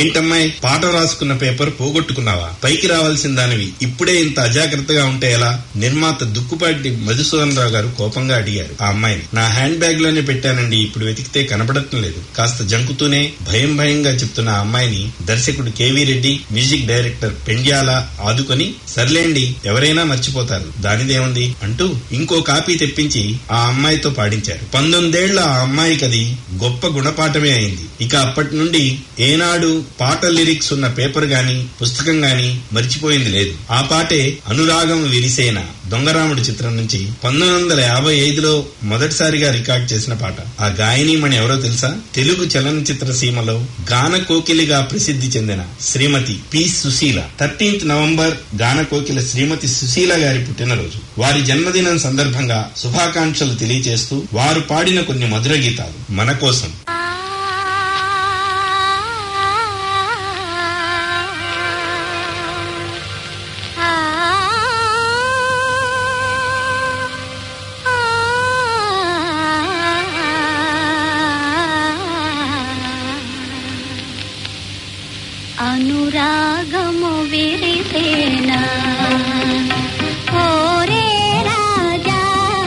ఏంటమ్మాయి పాట రాసుకున్న పేపర్ పోగొట్టుకున్నావా పైకి రావాల్సిన దానివి ఇప్పుడే ఇంత అజాగ్రత్తగా ఉంటే ఎలా నిర్మాత దుక్కుపాటి మధుసూదన్ రావు గారు కోపంగా అడిగారు ఆ అమ్మాయిని నా హ్యాండ్ బ్యాగ్ లోనే పెట్టానండి ఇప్పుడు వెతికితే కనపడటం లేదు కాస్త జంకుతూనే భయం భయంగా చెప్తున్న ఆ అమ్మాయిని దర్శకుడు K V Reddy music director Pendyala ఆదుకొని సర్లేండి ఎవరైనా మర్చిపోతారు దానిదేముంది అంటూ ఇంకో కాపీ తెప్పించి ఆ అమ్మాయితో పాడించారు పంతొమ్మిదేళ్ల ఆ అమ్మాయికి అది గొప్ప గుణపాఠమే అయింది ఇక అప్పటి నుండి ఏనాడు పాట లిరిక్స్ ఉన్న పేపర్ గాని పుస్తకం గాని మర్చిపోయింది లేదు ఆ పాటే అనురాగం విరిసేన దొంగరాముడు చిత్రం నుంచి పంతొమ్మిది వందల యాభై ఐదులో మొదటిసారిగా రికార్డ్ చేసిన పాట ఆ గాయనీమణి ఎవరో తెలుసా తెలుగు చలనచిత్ర సీమలో గాన కోకిలిగా ప్రసిద్ధి చెందిన Shrimati P Sushila thirteenth November గాన కోకిల శ్రీమతి సుశీల గారి పుట్టినరోజు వారి జన్మదినం సందర్భంగా శుభాకాంక్షలు తెలియజేస్తూ వారు పాడిన కొన్ని మధుర గీతాలు మన కోసం అనురాగము విరిసేనా ఓరే రాజా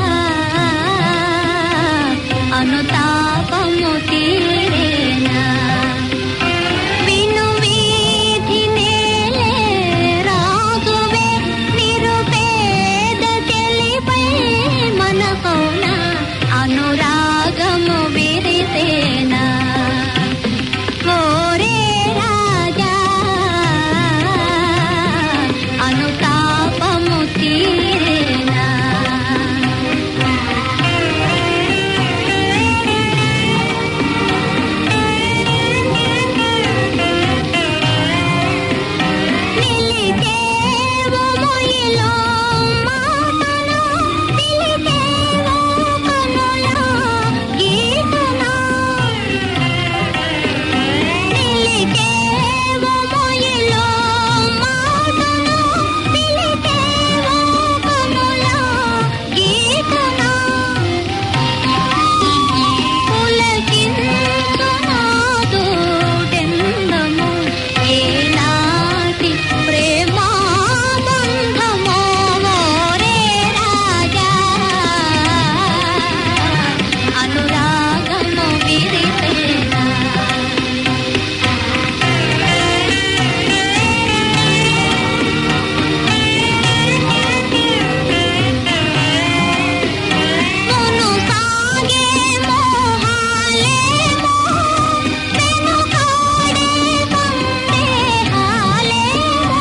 అనుతాపము తీరేనా విను వీధి నేలే రాజువే నిరుపేద చెలిపై మనసౌన అనురాగము విరిసేనా ఓరే రాజా అనుతాపము తీరేనా నిలిచేవు మొయిలో మాటలో పిలిచేవు కనులో గీతనా నిలిచేవు మొయిలో మాటలో పిలిచేవు కనులో గీతనా పులకించునాదుడెందము ఏనాటి ప్రేమా బంధమో ఓరే రాజా అనురాగము విరిసేనా మును సాగే మోహాలేమో పెను కాడే సందేహాలేమో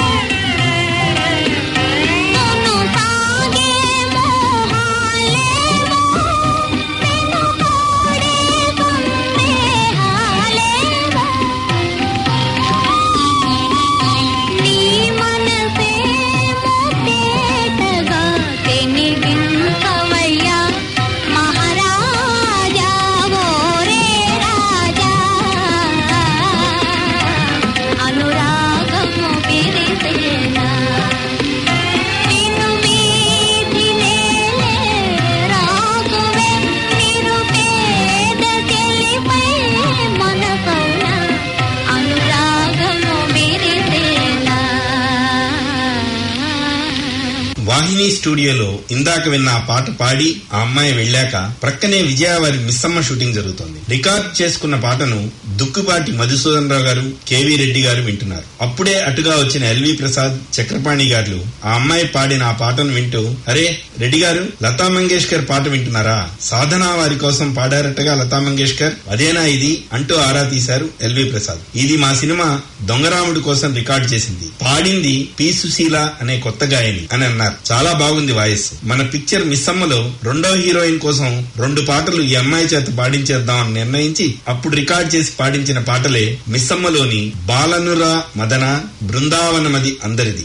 మును సాగే మోహాలేమో పెను కాడే సందేహాలేమో నీ మనసేమో తేటగా తెనిగించవయ్యా మహారాజా ఓరే రాజా అనురాగము విరిసేనా నిన్ను వీధి నేలే రాజువే నిరుపేద చెలిపై మనసౌన అనురాగము విరిసేనా వాహిని స్టూడియోలో ఇందాక విన్న ఆ పాట పాడి ఆ అమ్మాయి వెళ్ళాక ప్రక్కనే విజయ వారి మిస్సమ్మ షూటింగ్ జరుగుతోంది రికార్డ్ చేసుకున్న పాటను దుక్కుపాటి మధుసూదన్ రావు గారు కేవీ రెడ్డి గారు వింటున్నారు అప్పుడే అటుగా వచ్చిన ఎల్వి ప్రసాద్ చక్రపాణి గారు ఆ అమ్మాయి పాడిన ఆ పాటను వింటూ అరే రెడ్డి గారు లతా మంగేష్కర్ పాట వింటున్నారా సాధన వారి కోసం పాడారటగా లతా మంగేష్కర్ అదేనా ఇది అంటూ ఆరా తీశారు ఎల్వి ప్రసాద్ ఇది మా సినిమా దొంగరాముడు కోసం రికార్డ్ చేసింది పాడింది పి సుశీల అనే కొత్త గాయని అని అన్నారు చాలా బాగుంది వాయిస్ మన పిక్చర్ మిస్సమ్మలో రెండో హీరోయిన్ కోసం రెండు పాటలు ఈ అమ్మాయి చేత పాడించేద్దాం అని నిర్ణయించి అప్పుడు రికార్డ్ చేసి పాడించిన పాటలే మిస్సమ్మలోని బాలనురా మదన బృందావనమది అందరిది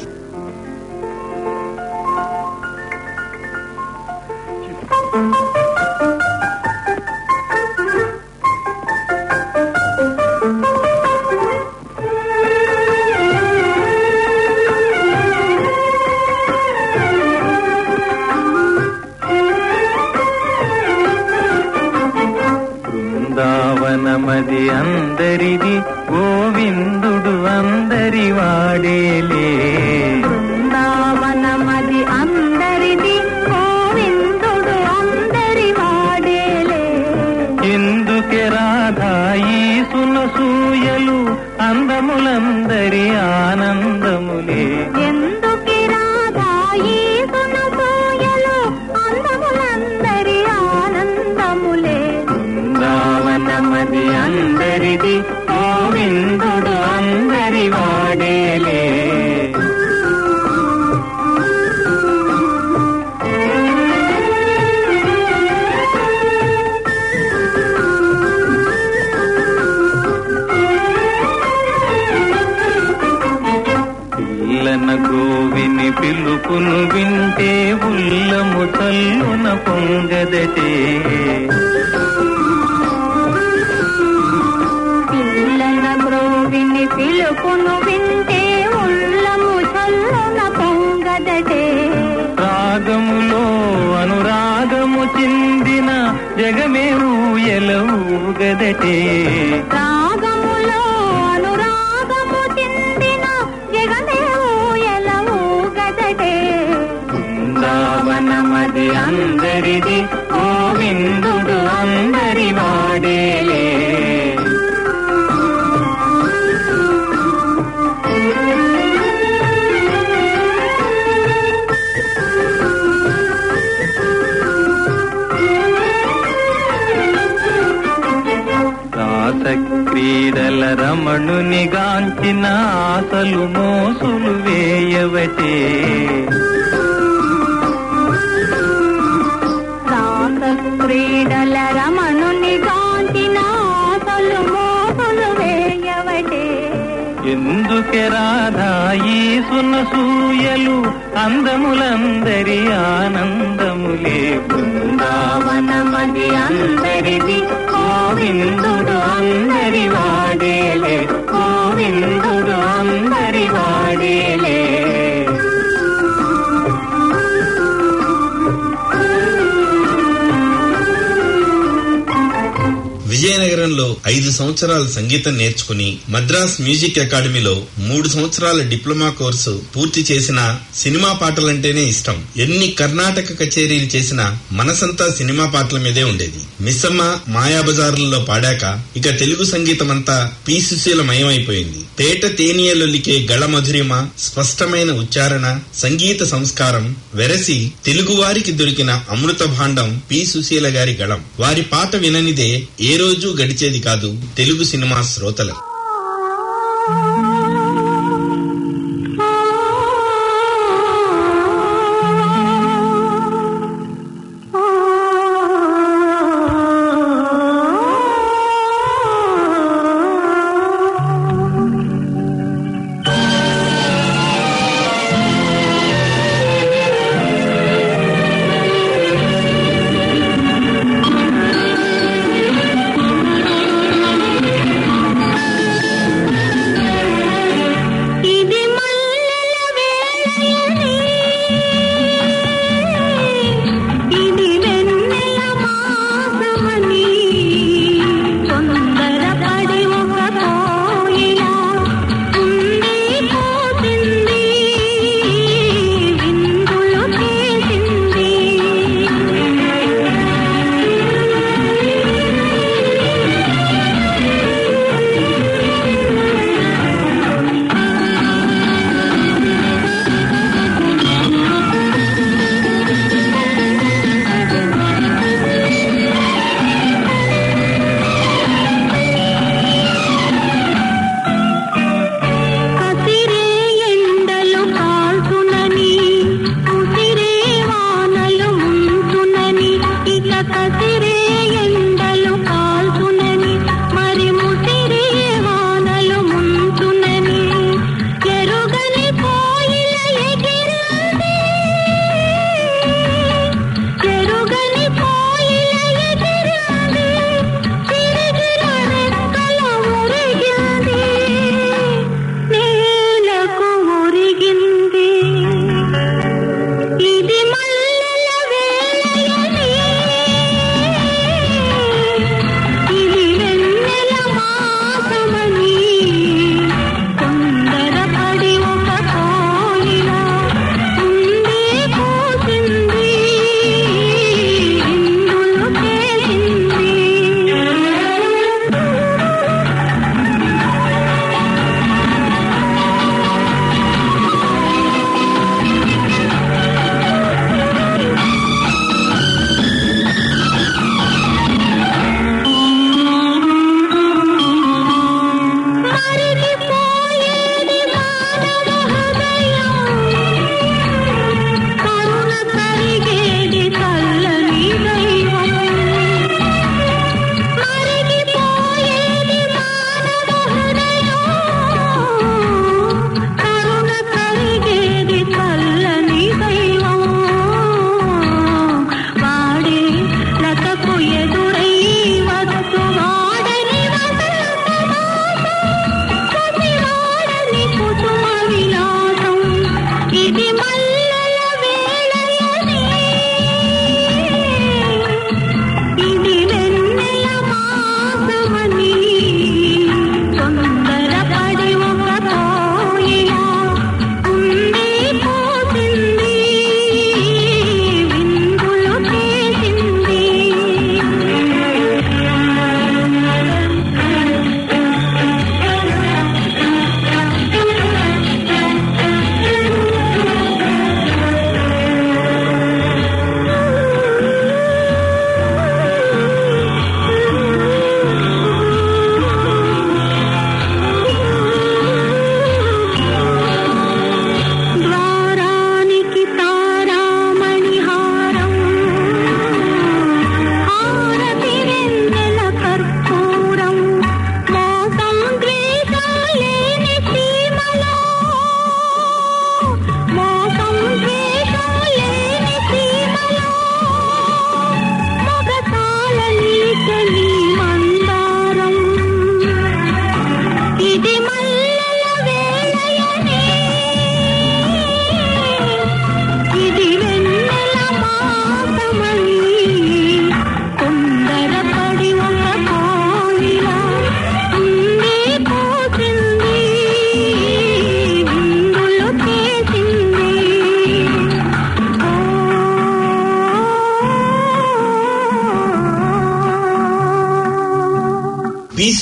బృందావనమది బృందావనమది అందరిది గోవిందుడు అందరి వాడేలే బృందావనమది అందరిది గోవిందుడు అందరి వాడేలే ఎందుకే రాధా ఈ సునసూయలు అందములందరి ఆనందములే ఎందుకి రాధా ఈ సునసూయలు అందములందరి ఆనందములే బృందావనమది అందరిది గోవిందుడు అందరి వాడేలే పిల్లన గోవిని పిలుపును వింటే ఉల్లము తల్లున పొంగదటే పిల్లల గ్రోవిని పిలుపును వింటే ఉల్లము చల్లున పొంగదటే రాగములో అనురాగము చిందిన జగమే ఊయలవుగదటే రాగములో అనురాగము చెందిన జగమే ఊయలవు గదటే బృందావనమది అందరిది గోవిందుడు అందరి వాడేలే రాస క్రీడల రమణుని గాంచిన ఆశలు మోసులు వేయవటే రాస క్రీడల రమణుని కాంచిన ఆశలు మోసులు వేయవటే ఎందుకే రాధా ఈ సునసూయలు అందములందరి ఆనందములే బృందావనమది అందరిది గోవిందుడు అందరి వాడేలే గోవిందుడు అందరి వాడేలే విజయనగరంలో ఐదు సంవత్సరాల సంగీతం నేర్చుకుని మద్రాస్ మ్యూజిక్ అకాడమీలో మూడు సంవత్సరాల డిప్లొమా కోర్సు పూర్తి చేసిన సినిమా పాటలంటేనే ఇష్టం ఎన్ని కర్ణాటక కచేరీలు చేసినా మనసంతా సినిమా పాటల మీదే ఉండేది మిస్సమ్మ మాయాబజార్లలో పాడాక ఇక తెలుగు సంగీతం అంతా పి సుశీలమయమైపోయింది తేట తేనియలొలికే గళ మధురిమ స్పష్టమైన ఉచ్చారణ సంగీత సంస్కారం వెరసి తెలుగువారికి దొరికిన అమృత భాండం పి సుశీల గారి గళం వారి పాట విననిదే ఏ రోజు గడిచేది కాదు తెలుగు సినిమా శ్రోతలకు ఆ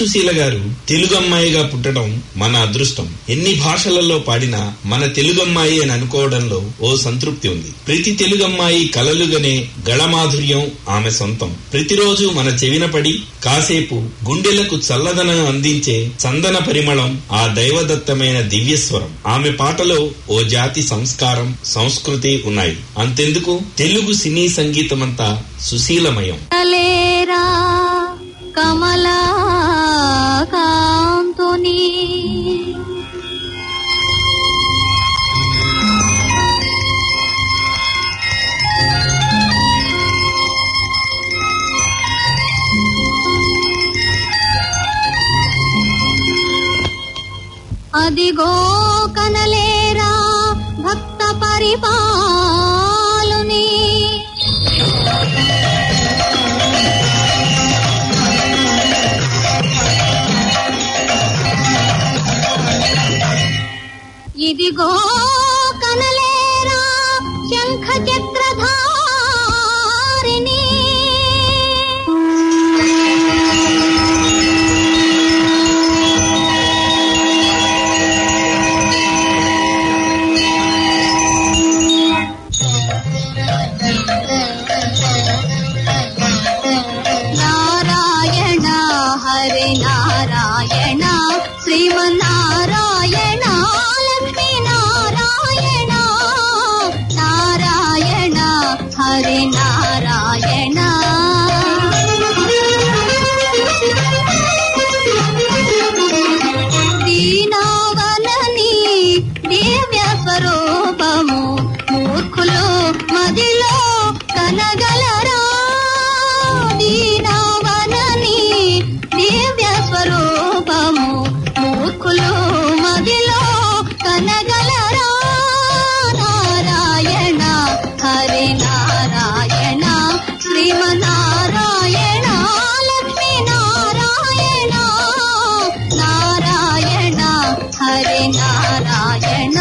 సుశీల గారు తెలుగు అమ్మాయిగా పుట్టడం మన అదృష్టం ఎన్ని భాషలలో పాడినా మన తెలుగు అమ్మాయి అని అనుకోవడంలో ఓ సంతృప్తి ఉంది ప్రతి తెలుగు అమ్మాయి కలలుగనే గళమాధుర్యం ఆమె సొంతం ప్రతిరోజు మన చెవిన పడి కాసేపు గుండెలకు చల్లదనం అందించే చందన పరిమళం ఆ దైవదత్తమైన దివ్యస్వరం ఆమె పాటలో ఓ జాతి సంస్కారం సంస్కృతి ఉన్నాయి అంతెందుకు తెలుగు సినీ సంగీతమంతా సుశీలమయం లేరా కమలా కాంతుని అదిగో కనలేరా భక్త పరిపాలుని ఇదిగో కనలేరా శంఖ చక్రధారిణి నారాయణ హరి నారాయణ శ్రీమన్నారాయణ లక్ష్మీ నారాయణ నారాయణ హరి నారాయణ దీనావనని దివ్య స్వరూపము మూర్ఖులు మదిలో కనగలరా దీనావనని దివ్య స్వరూపము మూర్ఖులు మదిలో కనగలరా నారాయణ హరి నారాయణ శ్రీమనారాయణ లక్ష్మీ నారాయణ నారాయణ హరి నారాయణ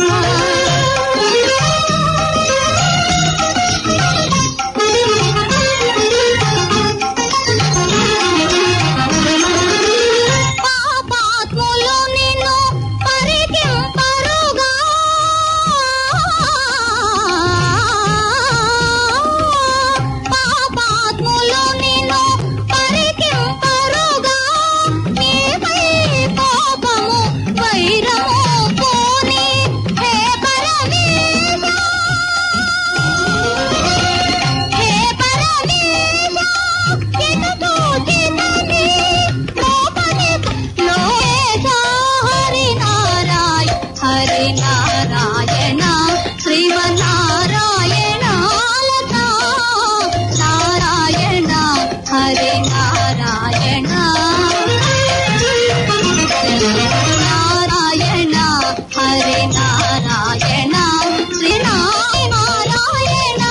పాపాత్ములు నిన్ను పరికింపరుగా పాపాత్ములు నిన్ను పరికింపరుగా నీపై కోపము వైరము పోని హే పరమేశ హే పరమేశ ఎటు చూచినది లోపలి లోకేశ హరి నారాయణ హరి నారాయణ శ్రీమన్నారాయణ లతా నారాయణ హరి నారాయణ నారాయణ హరి నారాయణ శ్రీ నారాయణ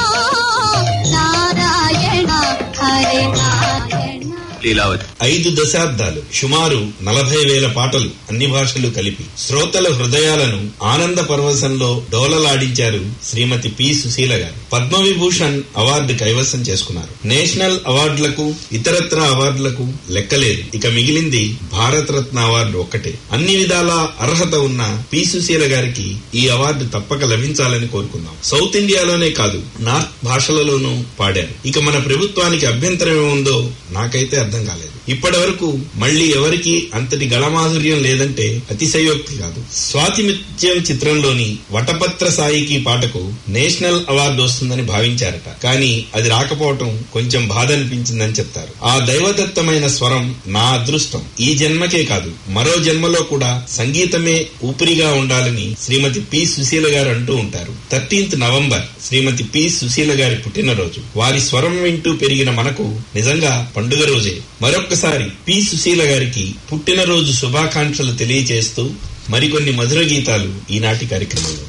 నారాయణ హరి నారాయణ లీలావతి ఐదు దశాబ్దాలు సుమారు నలభై వేల పాటలు అన్ని భాషలు కలిపి శ్రోతల హృదయాలను ఆనంద పర్వశంలో డోలలాడించారు శ్రీమతి పి సుశీల గారు పద్మవిభూషణ్ అవార్డు కైవసం చేసుకున్నారు నేషనల్ అవార్డులకు ఇతరత్ర అవార్డులకు లెక్కలేదు ఇక మిగిలింది భారత రత్న అవార్డు ఒక్కటే అన్ని విధాల అర్హత ఉన్న పి సుశీల గారికి ఈ అవార్డు తప్పక లభించాలని కోరుకుందాం సౌత్ ఇండియాలోనే కాదు నార్త్ భాషలలోనూ పాడారు ఇక మన ప్రభుత్వానికి అభ్యంతరం ఏముందో నాకైతే అర్థం కాలేదు ఇప్పటి వరకు మళ్ళీ ఎవరికి అంతటి గళమాధుర్యం లేదంటే అతిశయోక్తి కాదు స్వాతిమిత్యం చిత్రంలోని వటపత్ర సాయికి పాటకు నేషనల్ అవార్డు వస్తుందని భావించారట కానీ అది రాకపోవటం కొంచెం బాధ అనిపించిందని చెప్తారు ఆ దైవదత్తమైన స్వరం నా అదృష్టం ఈ జన్మకే కాదు మరో జన్మలో కూడా సంగీతమే ఊపిరిగా ఉండాలని శ్రీమతి పి సుశీల గారు అంటూ ఉంటారు thirteenth November Shrimati P Sushila గారి పుట్టినరోజు వారి స్వరం వింటూ పెరిగిన మనకు నిజంగా పండుగ రోజే మరొక్కసారి పి సుశీల గారికి పుట్టినరోజు శుభాకాంక్షలు తెలియజేస్తూ మరికొన్ని మధుర గీతాలు ఈనాటి కార్యక్రమంలో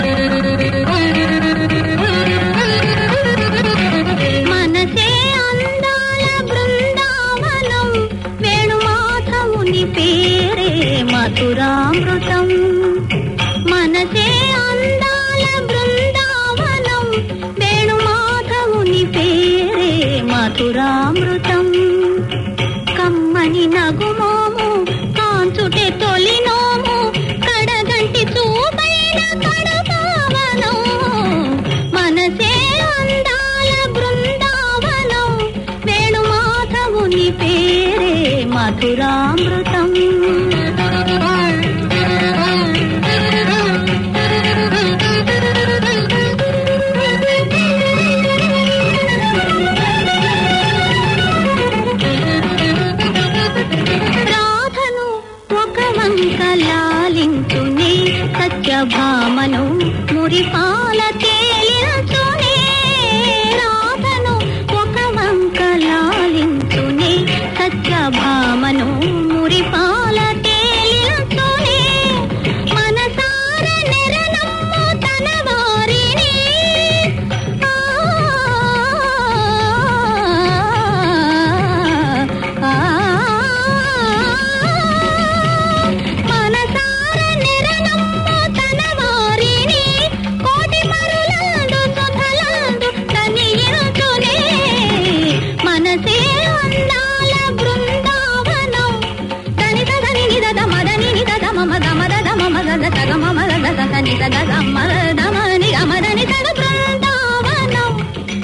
మనసే అందాల బృందావనం వేణుమాధవుని పేరే మధురామృతం మనసే అందాల బృందావనం వేణుమాధవుని పేరే మధురామృతం కమ్మని నగుమో మధురామృతం రాధను ఒక వంక లాలించునే సత్యభామను మురిపాల తేలించునే రాధను ఒక వంక లాలించునే సత్యభామను మురిపాల తేలించునే మనసార నెరనమ్ము తన వారిని ఆ ఆ మనసార నెరనమ్ము తన వారిని కోటి మరులందు సుధలందు తనియించునే మనసే అందాల బృందావనం తనిత దని నిదద మదని నిదద మమ గమద దమ మగద తగ మమ గద సత నిదద గమ దమ ని గమద ని తగ బృందావనం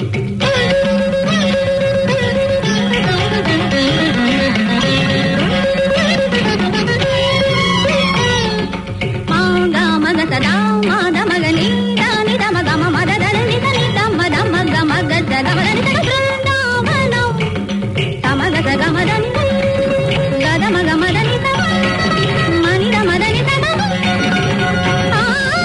మాగా మగ సదా మాద మగ ని దాని దమ గమ మద దని ని దని దమ దమ గమ గద గమ దని తగ బృందావనం తమ గద గమ దని గద మగ మదని తగ మని దమ దని తగ ఆ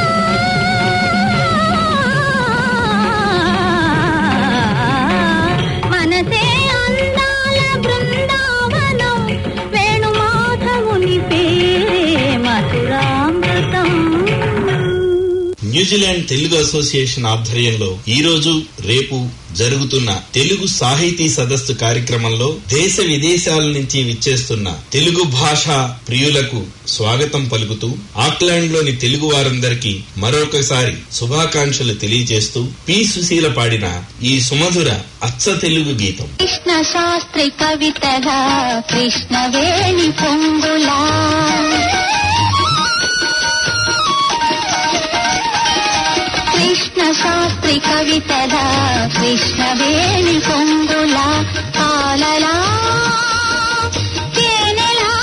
మనసే అందాల బృందావనం వేణుమాధవుని పేరే మధురామృతం న్యూజిలాండ్ తెలుగు అసోసియేషన్ ఆధ్వర్యంలో ఈ రోజు రేపు జరుగుతున్న తెలుగు సాహితీ సదస్సు కార్యక్రమంలో దేశ విదేశాల నుంచి విచ్చేస్తున్న తెలుగు భాష ప్రియులకు స్వాగతం పలుకుతూ ఆక్లాండ్ లోని తెలుగు వారందరికీ మరొకసారి శుభాకాంక్షలు తెలియజేస్తూ పి సుశీల పాడిన ఈ సుమధుర అచ్చ తెలుగు గీతం కృష్ణ శాస్త్రి కవితగా కృష్ణవేణి పొంగులా కృష్ణ శాస్త్రి కవితగా కృష్ణవేణి పొంగులా పాలలా తేనెలా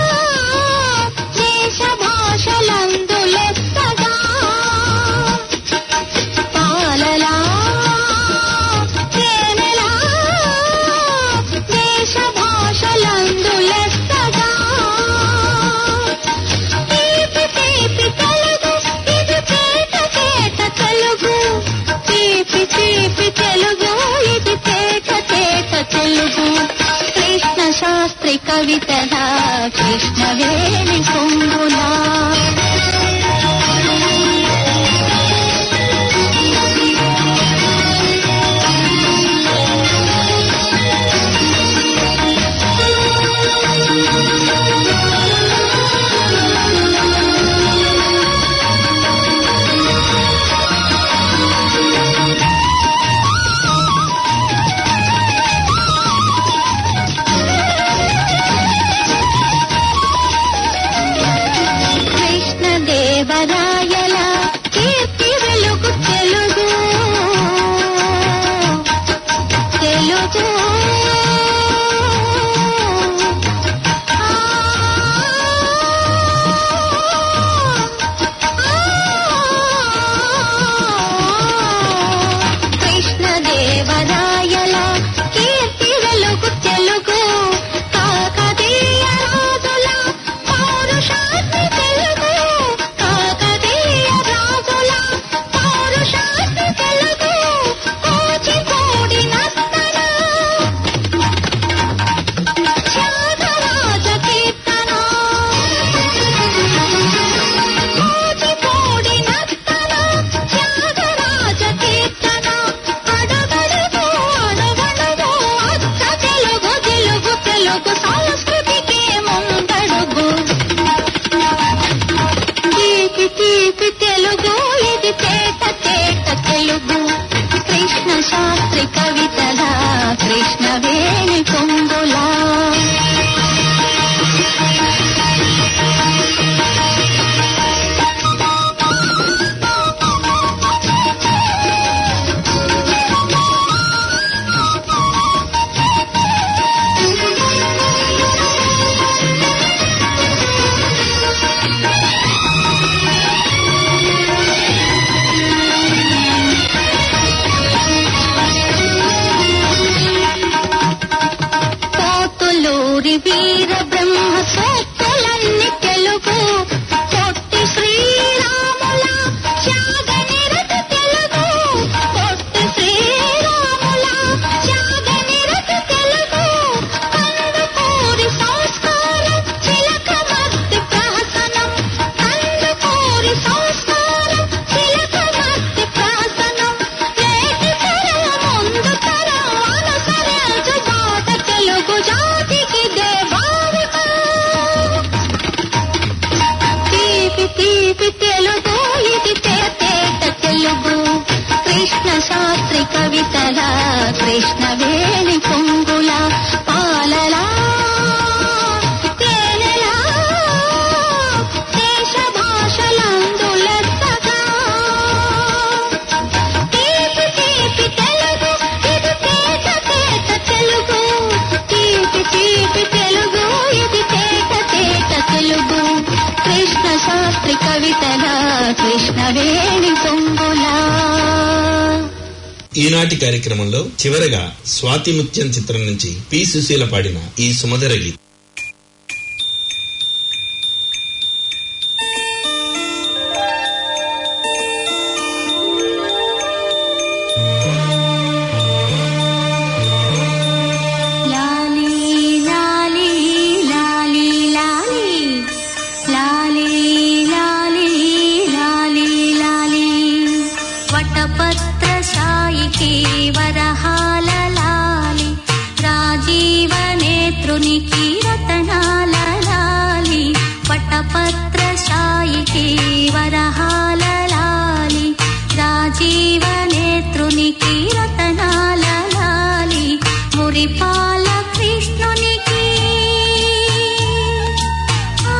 దేశ భాషలందు లెక్కగా పాలలా తేనెలా దేశ భాషలందు లెక్కగా తీపి తీపి తెలుగు ఇది తేట తేట తెలుగు తీపి తీపి తెలుగు ఇది తేట తేట తెలుగు కృష్ణ శాస్త్రి కవితగా కృష్ణవేణి పొంగులా కృష్ణదేవరాయల కీర్తి వెలుగు తెలుగు తెలుగు కృష్ణదేవరాయల కీర్తి వెలుగు తెలుగు కాకతీయ రాజుల పౌరుషాన్ని తెలుగు కాకతీయ రాజుల పౌరుషాన్ని తెలుగు కూచిపూడి నర్తన త్యాగరాజ కీర్తన కూచిపూడి నర్తన త్యాగరాజ కీర్తన అడగడుగు అడగడుగు అచ్చ తెలుగు తెలుగు తెలుగు సంస్కృతికి ముందడుగు తీపి తీపి తెలుగు ఇది తేట తేట తెలుగు కృష్ణ శాస్త్రి కవితగా కృష్ణవేణి కొంగులా కృష్ణవేణి పొంగుల పాలలా తేనెలా దేశ భాషలందు లెక్కగా తీపి తీపి తెలుగు ఇది తేట తేట తెలుగు తీపి తీపి తెలుగు ఇది తేట తేట తెలుగు కృష్ణ శాస్త్రి కవితగా కృష్ణవేణి పొంగులా ఈనాటి కార్యక్రమంలో చివరగా స్వాతి ముత్యం చిత్రం నుంచి పి సుశీల పాడిన ఈ సుమధుర గీతం లాలీ లాలీ లాలీ లాలీ లాలీ లాలీ లాలీ లాలీ వటపత్ర సాయికి వరహాల లాలి రాజీవ నేత్రునికి రతనాల లాలి వటపత్ర సాయికి వరహాల లాలి రాజీవ నేత్రునికి రతనాల లాలి మురిపాల కృష్ణునికి ఆ,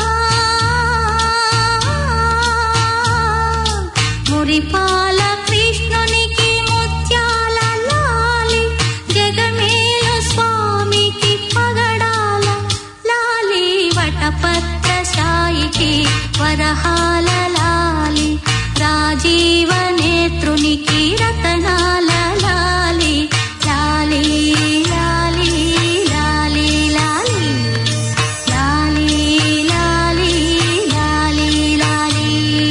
మురిపాల కృష్ణునికి ముత్యాల లాలి జగమేల స్వామికి పగడాల లాలి వటపత్ర సాయికి వరహాల లాలి రాజీవ నేత్రునికి రతనాల లాలి లాలి లాలి లాలి లాలి లాలి లాలి లాలి లాలి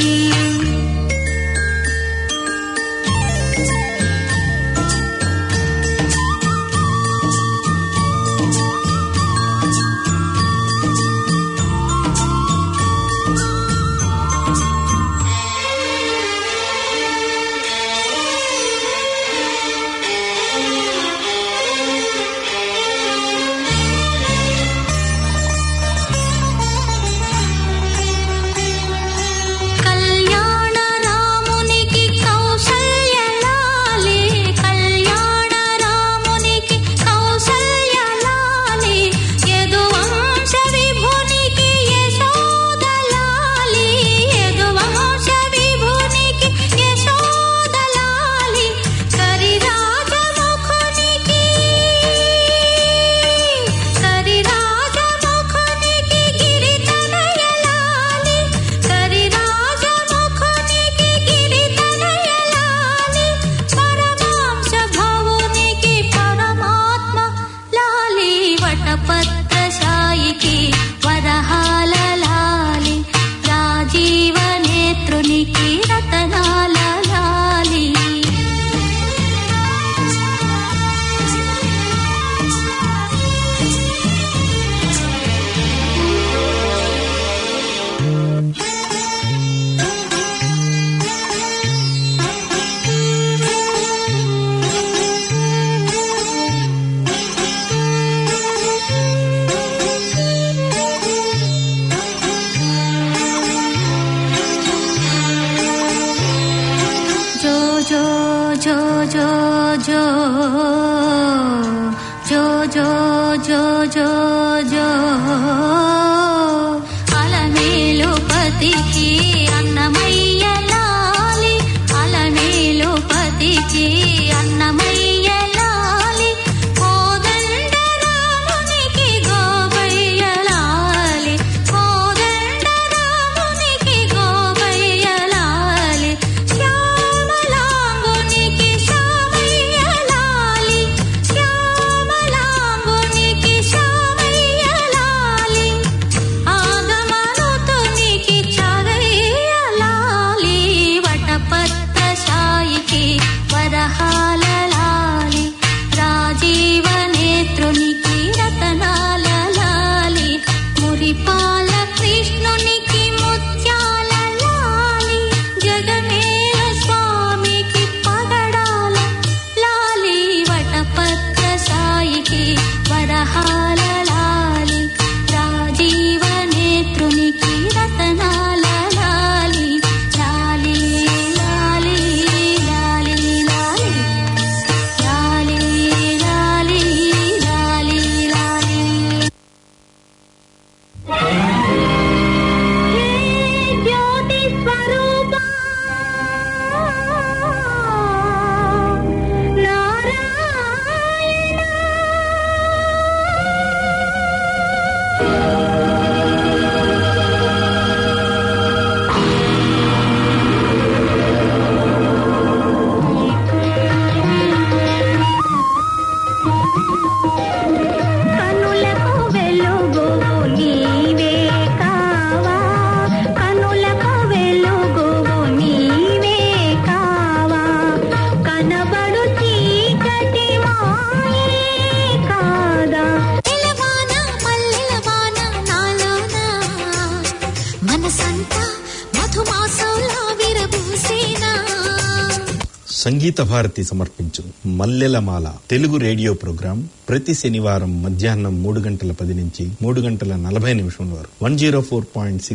కళ్యాణ రామునికి కౌసల్య లాలి కళ్యాణ రామునికి కౌసల్య లాలి యదువంశ విభునికి యశోద లాలి యదువంశ విభునికి యశోద లాలి కరిరాజ ముఖునికి కరిరాజ ముఖునికి గిరితనయ లాలి కరిరాజ ముఖునికి గిరితనయ లాలి పరమాంశ భవునికి పరమాత్మ లాలి వటపత్ర సాయికి వరహాల లాలి రాజీవ నేత్రునికి రతనాల లాలి జో జో జో జో జో జో జో జో జో జో అలమేలు పతికి అన్నమయ్య లాలి అలమేలు పతికి అన్నమయ్య లాలి కోదండ రామునికి గోబయ్య లాలి కోదండ రామునికి గోబయ్య లాలి శ్యామలాంగునికి శ్యామయ్య లాలి శ్యామలాంగునికి శ్యామయ్య లాలి ఆగమనుతునికి చరయ్య లాలి వటపత్ర సాయికి వరహాల లాలి రాజీవ నేత్రునికి రతనాల లాలి మురిపాల కృష్ణునికి ముత్యాల లాలి జగమేల స్వామికి పగడాల లాలి వటపత్ర సాయికి వరహాల లాలి రాజీవ నేత్రునికి రతనాల లాలి లాలి లాలి లాలి లాలి లాలి మనసంతా మధుమాసంలా విరబూసేనా సంగీత భారతి సమర్పించు మల్లెలమాల తెలుగు రేడియో ప్రోగ్రాం ప్రతి శనివారం మధ్యాహ్నం మూడు గంటల పది నుంచి మూడు గంటల నలభై నిమిషం వరకు వన్ జీరో ఫోర్ పాయింట్